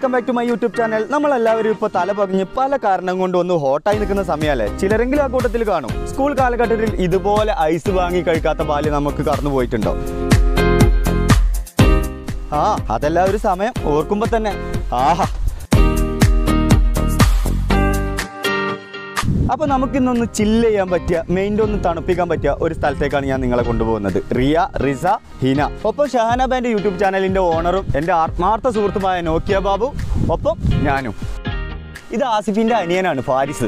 Welcome back to my YouTube channel നമ്മളെല്ലാവരും ഇപ്പോൾ തല പകഞ്ഞ് പല കാരണം കൊണ്ട് ഒന്ന് ഹോട്ടായി നിൽക്കുന്ന സമയമല്ലേ ചിലരെങ്കിലും ആ കൂട്ടത്തിൽ കാണും സ്കൂൾ കാലഘട്ടത്തിൽ ഇതുപോലെ ഐസ് വാങ്ങി കഴിക്കാത്ത ബാല്യം നമുക്ക് കടന്നു പോയിട്ടുണ്ടോ ആ അതെല്ലാം ഒരു സമയം ഓർക്കുമ്പോൾ തന്നെ ആഹാ അപ്പോൾ നമുക്കിന്നൊന്ന് ചില്ല് ചെയ്യാൻ പറ്റിയ മെയിൻ്റെ ഒന്ന് തണുപ്പിക്കാൻ പറ്റിയ ഒരു സ്ഥലത്തേക്കാണ് ഞാൻ നിങ്ങളെ കൊണ്ടുപോകുന്നത് റിയ റിസ ഹിന ഒപ്പം ഷഹാന ബാൻഡ് യൂട്യൂബ് ചാനലിൻ്റെ ഓണറും എൻ്റെ ആത്മാർത്ഥ സുഹൃത്തുമായ നോക്കിയ ബാബു ഒപ്പം ഞാനും ഇത് ആസിഫിൻ്റെ അനിയനാണ് ഫാരിസ്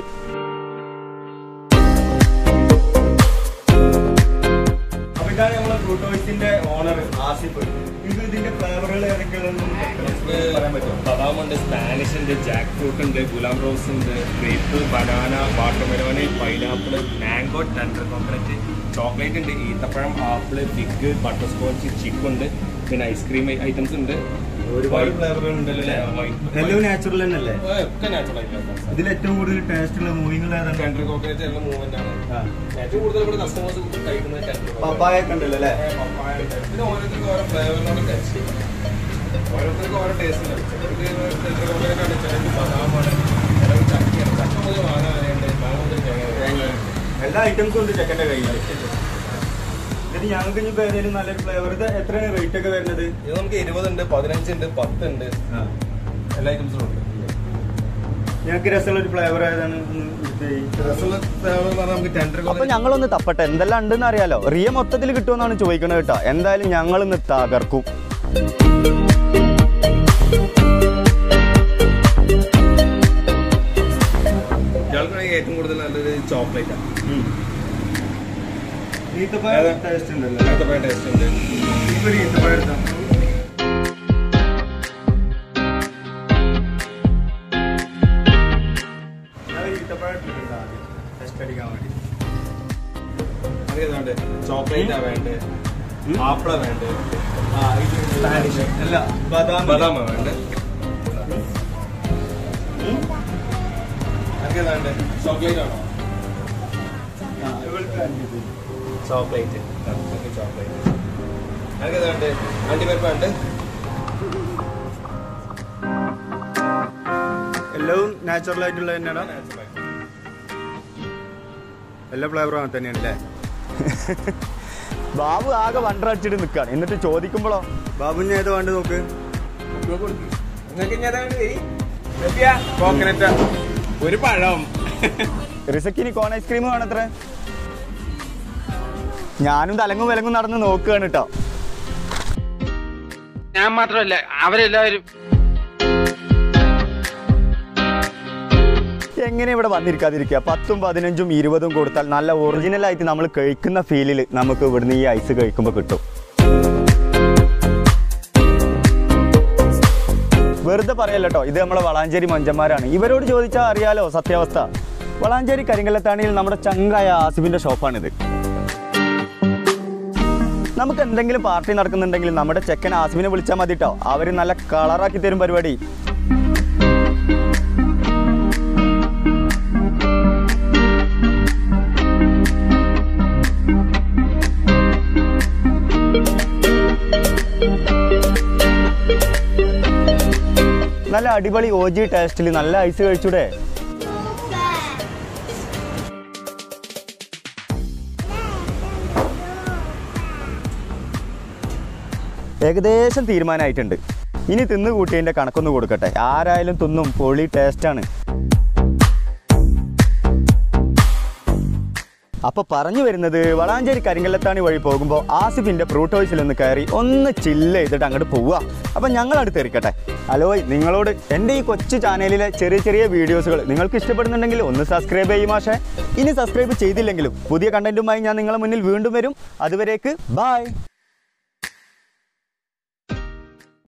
ഇതാണ് നമ്മളെ ഫ്രൂട്ടോയ്സിന്റെ ഓണർ ആസിഫ് ഇത് ഇതിന്റെ ഫ്ലേവറുകൾ ഏതൊക്കെയാണെന്ന് ബദാം ഉണ്ട് സ്പാനിഷ് ഉണ്ട് ജാക്ക് ഫ്രൂട്ട് ഉണ്ട് ഗുലാം റോസ് ഉണ്ട് ഗ്രേപ്പ് ബനാന വാട്ടർമെലോന് pineapple mango tender coconut chocolate ഉണ്ട് ഈത്തപ്പഴം ആപ്പിള് ഫിഗ് ബട്ടർ സ്കോച്ച് ചിക്ക് ഉണ്ട് പിന്നെ ഐസ്ക്രീം ഐറ്റംസ് ഉണ്ട് ഒരുപാട് ഫ്ലേവറുകൾ ഉണ്ടല്ലോ അല്ലേ എല്ലാം നാച്ചുറൽ തന്നെയല്ലേ ഒക്കെ നാച്ചുറൽ ആയിട്ടുള്ള ഇതിൽ ഏറ്റവും കൂടുതൽ ടേസ്റ്റ് ഉള്ള മൂവിങ്ങൾ ഏതാണ് ടെൻഡർ കോക്കനറ്റ് എല്ലാം മൂവ്മെന്റ് ആണ് ഏറ്റവും കൂടുതൽ ഇവിടെ കസ്റ്റമേഴ്സ് കഴിക്കുന്നത് ടെൻഡർ പപ്പായ ഒക്കെ ഉണ്ടല്ലോ അല്ലേ പപ്പായ ഉണ്ട് പിന്നെ ഓരോരുത്തർക്ക് ഓരോ ഫ്ലേവറിനോട് ടേസ്റ്റ് ഓരോരുത്തർക്ക് ഓരോ ടേസ്റ്റ് ഉണ്ട് ചിലർക്ക് ടെൻഡർ കോക്കനറ്റ് ആണ് ചിലർക്ക് ബദാമാണ് ചിലർക്ക് ചക്കയാണ് ചക്ക മുതൽ മാങ്ങ വരെയുണ്ട് മാങ്ങ മുതൽ തേങ്ങ വരെ എല്ലാ ഐറ്റംസും ഉണ്ട് ചെക്കൻ്റെ കയ്യിൽ ഇതിന് ഞങ്ങൾക്ക് ഇനി ഏതെങ്കിലും നല്ലൊരു ഫ്ലേവർ ഇത് എത്രയാണ് റേറ്റ് ഒക്കെ വരുന്നത് ഇത് നമുക്ക് ഇരുപതുണ്ട് പതിനഞ്ചുണ്ട് പത്തുണ്ട് എല്ലാ ഐറ്റംസും ഉണ്ട് ഞങ്ങൾക്ക് രസമുള്ള ഒരു ഫ്ലേവർ ഏതാണ് ഒന്ന് എടുത്ത് തരി. രസമുള്ള ഫ്ലേവർ എന്ന് പറഞ്ഞാൽ നമുക്ക് ടെൻഡർ അപ്പൊ ഞങ്ങളൊന്ന് തപ്പട്ടെ എന്തെല്ലാം ഉണ്ടെന്ന് അറിയാലോ റിയ മൊത്തത്തിൽ കിട്ടുമെന്നാണ് ചോദിക്കണത് കേട്ടോ എന്തായാലും ഞങ്ങൾ ഇന്ന് തകർക്കും ഇയാൾക്ക് ഏറ്റവും കൂടുതൽ നല്ലൊരു ചോക്ലേറ്റ് ആണ് ടേസ്റ്റ് ഉണ്ടല്ലോ അങ്ങനത്തെ ടേസ്റ്റ് ഉണ്ട് ഒരു ഈത്തപ്പഴം എടുത്തോ. ഞാൻ ഒരു ഈത്തപ്പഴം എടുത്തിട്ടുണ്ട് ആദ്യം. Test അടിക്കാൻ വേണ്ടി. അങ്ങനെ വേണ്ടേ ചോക്ലേറ്റാ വേണ്ടേ ഉം? ആപ്പിള വേണ്ടേ ആ, ഇത് സ്പാനിഷ്. അല്ല, ബദാം. ബദാമ വേണ്ടേ ഉം? അങ്ങനെ വേണ്ടേ ചോക്ലേറ്റ് ആണോ ആ, ഇവൾക്ക് അഞ്ചിത്. ചോക്ലേറ്റ് ചോക്ലേറ്റ് അങ്ങനെ വേണ്ടേ അണ്ടിപ്പരിപ്പ് വേണ്ടേ എല്ലാം നാച്ചുറൽ ആയിട്ടുള്ള തന്നെയാണ് എല്ലാ ഫ്ലേവറും അങ്ങനെ തന്നെയാണ് അല്ലേ ബാബു ആകെ വണ്ടർ അടിച്ചിട്ട് നിൽക്കുകയാണ് എന്നിട്ട് ചോദിക്കുമ്പോഴോ ബാബുവിന് ഏത് വേണ്ട നോക്ക് നിങ്ങൾക്ക് ഞാൻ കോക്കനറ്റ് ഒരു പഴം റിസക്കിനി കോൺ ഐസ്ക്രീം വേണത്ര ഞാനും തലങ്ങും വിലങ്ങും നടന്ന് നോക്കുകയാണ് കേട്ടോ ഞാൻ മാത്രമല്ല അവരെല്ലാവരും എങ്ങനെ ഇവിടെ വന്നിരിക്കാതിരിക്കുക പത്തും പതിനഞ്ചും ഇരുപതും കൊടുത്താൽ നല്ല ഒറിജിനൽ ആയിട്ട് നമ്മൾ കഴിക്കുന്ന ഫീലിൽ നമുക്ക് ഇവിടുന്ന് ഈ ഐസ് കഴിക്കുമ്പോൾ കിട്ടും വെറുതെ പറയല്ല കേട്ടോ ഇത് നമ്മളെ വളാഞ്ചേരി മഞ്ചന്മാരാണ് ഇവരോട് ചോദിച്ചാൽ അറിയാലോ സത്യാവസ്ഥ വളാഞ്ചേരി കരിങ്കല്ലത്താണിയിൽ നമ്മുടെ ചങ്കായ ആസിഫിന്റെ ഷോപ്പാണിത് നമുക്ക് എന്തെങ്കിലും പാർട്ടി നടക്കുന്നുണ്ടെങ്കിൽ നമ്മുടെ ചെക്കൻ ആസിഫിനെ വിളിച്ചാൽ മതി കേട്ടോ അവർ നല്ല കളറാക്കി തരും പരിപാടി നല്ല അടിപൊളി ഒ ജി ടേസ്റ്റിൽ നല്ല ഐസ് കഴിച്ചൂടെ ഏകദേശം തീരുമാനമായിട്ടുണ്ട് ഇനി തിന്നു കൂട്ടിയതിൻ്റെ കണക്കൊന്ന് കൊടുക്കട്ടെ ആരായാലും തിന്നും പൊളി ടേസ്റ്റാണ് അപ്പൊ പറഞ്ഞു വരുന്നത് വളാഞ്ചേരി കരിങ്കല്ലത്താണി വഴി പോകുമ്പോൾ ആസിഫിന്റെ ഫ്രൂട്ടോയ്സിൽ ഒന്ന് കയറി ഒന്ന് ചില്ല് ചെയ്തിട്ട് അങ്ങോട്ട് പോവുക അപ്പൊ ഞങ്ങൾ അടുത്ത് എറിക്കട്ടെ ഹലോ നിങ്ങളോട് എൻ്റെ ഈ കൊച്ചു ചാനലിലെ ചെറിയ ചെറിയ വീഡിയോസുകൾ നിങ്ങൾക്ക് ഇഷ്ടപ്പെടുന്നുണ്ടെങ്കിൽ ഒന്ന് സബ്സ്ക്രൈബ് ചെയ്യും മാഷേ ഇനി സബ്സ്ക്രൈബ് ചെയ്തില്ലെങ്കിലും പുതിയ കണ്ടന്റുമായി ഞാൻ നിങ്ങളെ മുന്നിൽ വീണ്ടും വരും അതുവരേക്ക് ബായ്